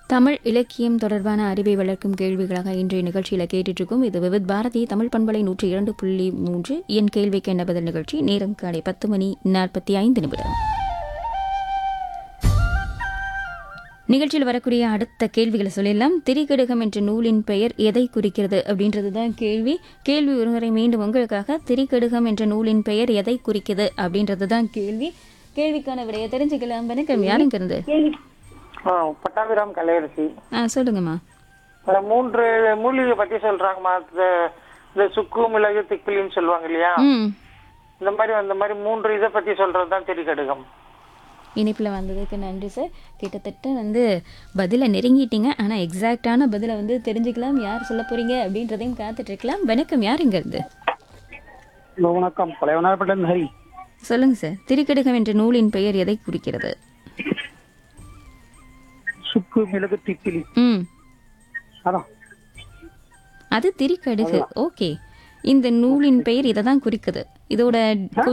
தமிழ் இலக்கியம் தொடர்பான அறிவை வளர்க்கும் கேள்விகளாக இன்றைய நிகழ்ச்சியில் கேட்டுட்டு இருக்கோம் இது விவித் பாரதி தமிழ் பண்பலை நூற்றி இரண்டு புள்ளி மூன்று என் கேள்விக்கு என்ன பதில் நிகழ்ச்சி நேரம் காலை பத்து மணி நாற்பத்தி ஐந்து நிமிடம் நிகழ்ச்சியில் வரக்கூடிய அடுத்த கேள்விகளை சொல்லிடலாம் திரிகடுகம் என்ற நூலின் பெயர் எதை குறிக்கிறது அப்படின்றது தான் கேள்வி கேள்வி ஒருமுறை மீண்டும் உங்களுக்காக திரிகடுகம் என்ற நூலின் பெயர் எதை குறிக்கிறது அப்படின்றது தான் கேள்வி கேள்விக்கான விடையை தெரிஞ்சுக்கலாம் வணக்கம் யாருங்க இருந்து ஆ, பட்டாபிராம் கலையரசி ஆ சொல்லுங்கம்மா அந்த மூன்று மூலிகை பத்தி சொல்றாங்கம்மா இந்த இந்த சுக்கு மிளகு திப்பிலின்னு சொல்லுவாங்க இல்லையா ம் இந்த மாதிரி அந்த மாதிரி மூன்று இதை பத்தி சொல்றது தான் திரிகடுகம் இணைப்பில் வந்ததுக்கு நன்றி சார் கிட்டத்தட்ட வந்து பதிலை நெருங்கிட்டீங்க ஆனால் எக்ஸாக்டான பதிலை வந்து தெரிஞ்சுக்கலாம் யார் சொல்ல போறீங்க அப்படின்றதையும் காத்துட்டு இருக்கலாம் வணக்கம் யார் இங்க இருந்து ஹலோ வணக்கம் பழையவனார்பட்டன் ஹரி சொல்லுங்க சார் திரிகடுகம் என்ற நூலின் பெயர் எதை குறிக்கிறது சுக்கு மிளகு திப்பிலி ம் அதான் அது திரிகடுகு ஓகே இந்த நூலின் பெயர் இதை தான் குறிக்குது இதோட